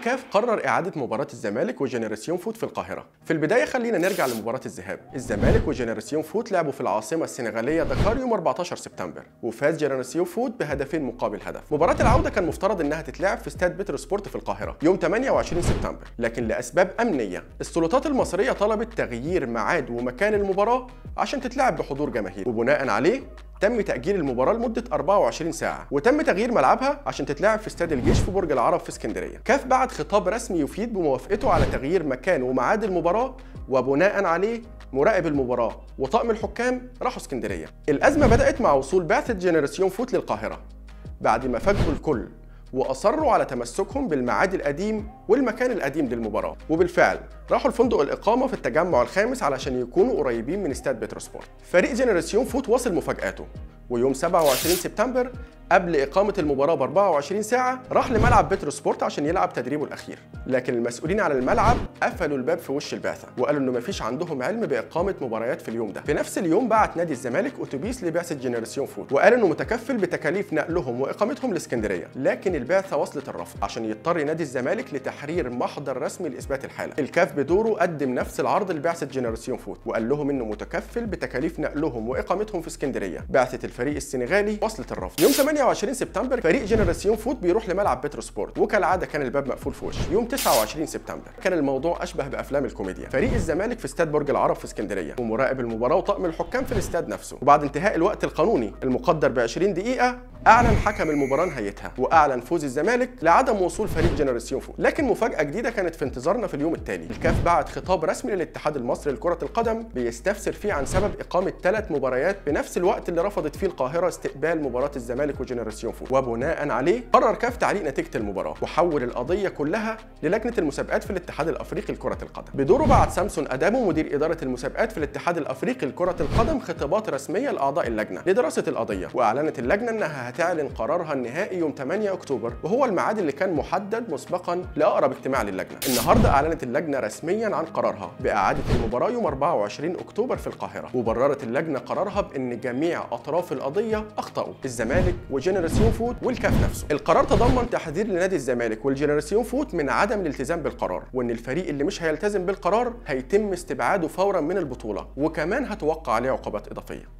الكاف قرر إعادة مباراة الزمالك وجنراسيون فوت في القاهرة. في البداية خلينا نرجع لمباراة الذهاب. الزمالك وجنراسيون فوت لعبوا في العاصمة السنغالية دكار يوم 14 سبتمبر، وفاز جنراسيون فوت بهدفين مقابل هدف. مباراة العودة كان مفترض إنها تتلعب في استاد بتر سبورت في القاهرة يوم 28 سبتمبر، لكن لأسباب أمنية، السلطات المصرية طلبت تغيير ميعاد ومكان المباراة عشان تتلعب بحضور جماهير، وبناء عليه تم تأجيل المباراة لمدة 24 ساعة وتم تغيير ملعبها عشان تتلعب في استاد الجيش في برج العرب في اسكندرية كاف بعت خطاب رسمي يفيد بموافقته على تغيير مكان وميعاد المباراة وبناء عليه مراقب المباراة وطاقم الحكام راحوا اسكندرية الأزمة بدأت مع وصول بعثة جنراسيون فوت للقاهرة بعد ما فاجئوا الكل واصروا على تمسكهم بالميعاد القديم والمكان القديم للمباراه وبالفعل راحوا لفندق الاقامه في التجمع الخامس علشان يكونوا قريبين من استاد بتروسبورت فريق جنراسيون فوت واصل مفاجاته ويوم 27 سبتمبر قبل إقامة المباراة ب 24 ساعة راح لملعب بترو سبورت عشان يلعب تدريبه الأخير، لكن المسؤولين على الملعب قفلوا الباب في وش البعثة وقالوا إنه مفيش عندهم علم بإقامة مباريات في اليوم ده. في نفس اليوم بعت نادي الزمالك أتوبيس لبعثة جنراسيون فوت وقال إنه متكفل بتكاليف نقلهم وإقامتهم لإسكندرية، لكن البعثة وصلت الرفض عشان يضطر نادي الزمالك لتحرير محضر رسمي لإثبات الحالة. الكاف بدوره قدم نفس العرض لبعثة جنراسيون فوت وقال لهم إنه متكفل بتكاليف نقلهم وإقامتهم في اسكندرية. بعثة الفريق السنغالي وصلت الرفض. يوم 28 سبتمبر فريق جنراسيون فوت بيروح لملعب بترو سبورت وكالعاده كان الباب مقفول في وشه يوم 29 سبتمبر كان الموضوع اشبه بافلام الكوميديا فريق الزمالك في استاد برج العرب في اسكندريه ومراقب المباراه وطاقم الحكام في الاستاد نفسه وبعد انتهاء الوقت القانوني المقدر ب 20 دقيقه اعلن حكم المباراه نهايتها واعلن فوز الزمالك لعدم وصول فريق جنراسيون فوت لكن مفاجاه جديده كانت في انتظارنا في اليوم التالي الكاف بعت خطاب رسمي للاتحاد المصري لكره القدم بيستفسر فيه عن سبب اقامه ثلاث مباريات بنفس الوقت اللي رفضت فيه القاهره استقبال مباراه الزمالك وجنراسيون فوت وبناء عليه قرر كاف تعليق نتيجه المباراه وحول القضيه كلها للجنه المسابقات في الاتحاد الافريقي لكره القدم بدوره بعت سامسون ادامو مدير اداره المسابقات في الاتحاد الافريقي لكره القدم خطابات رسميه لاعضاء اللجنه لدراسه القضيه واعلنت اللجنه انها هتعلن قرارها النهائي يوم 8 اكتوبر وهو الميعاد اللي كان محدد مسبقا لاقرب اجتماع للجنه النهارده اعلنت اللجنه رسميا عن قرارها باعاده المباراه يوم 24 اكتوبر في القاهره وبررت اللجنه قرارها بان جميع اطراف القضيه اخطاوا الزمالك وجنراسيون فوت والكاف نفسه القرار تضمن تحذير لنادي الزمالك والجنراسيون فوت من عدم الالتزام بالقرار وان الفريق اللي مش هيلتزم بالقرار هيتم استبعاده فورا من البطوله وكمان هتوقع عليه عقوبات اضافيه